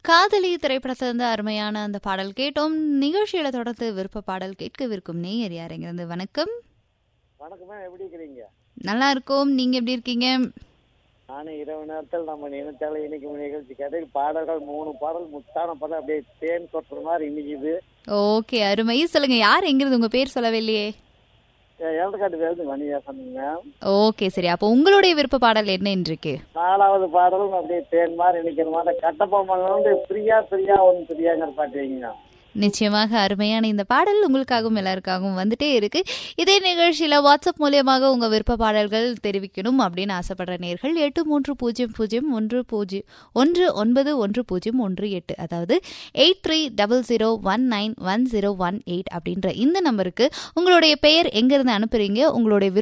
காதலி திரைப்படத்திலிருந்து அருமையான அந்த பாடல் கேட்டோம் நிகழ்ச்சியில தொடர்ந்து விருப்ப பாடல் கேட்கவிருக்கும் நேயர் யாருங்கிறது வணக்கம் வணக்கம்மா எப்படி இருக்கிறீங்க நல்லா இருக்கோம் நீங்க எப்படி இருக்கீங்க நானும் இரவு நேரத்தில் நம்ம நினைச்சால இன்னைக்கு நிகழ்ச்சி கேட்டு பாடல்கள் மூணு பாடல் முத்தான பாடல் அப்படியே தேன் கொட்டுற மாதிரி இன்னைக்குது ஓகே அருமை சொல்லுங்க யார் எங்கிறது உங்க பேர் சொல்லவே இல்லையே ஏழக்காட்டு வேறு மணியாசனுங்க ஓகே சரி அப்போ உங்களுடைய விருப்ப பாடல் என்ன இன்றைக்கு நாலாவது பாடலும் அப்படியே தேன் மாதிரி நினைக்கிற மாதிரி கட்டப்பொம்மன் வந்து பிரியா பிரியா ஒன்று பிரியாங்கிற பாட்டு வைங்க நிச்சயமாக அருமையான இந்த பாடல் உங்களுக்காகவும் எல்லாருக்காகவும் வந்துட்டே இருக்கு இதே நிகழ்ச்சியில வாட்ஸ்அப் மூலியமாக உங்க விருப்ப பாடல்கள் தெரிவிக்கணும் அப்படின்னு ஆசைப்படுற நேர்கள் எட்டு மூன்று பூஜ்ஜியம் பூஜ்ஜியம் ஒன்று பூஜ்ஜியம் ஒன்று ஒன்பது ஒன்று பூஜ்ஜியம் ஒன்று எட்டு அதாவது eight three double zero one nine one zero one eight அப்படின்ற இந்த நம்பருக்கு உங்களுடைய பெயர் எங்கிருந்து அனுப்புறீங்க உங்களுடைய விருப்ப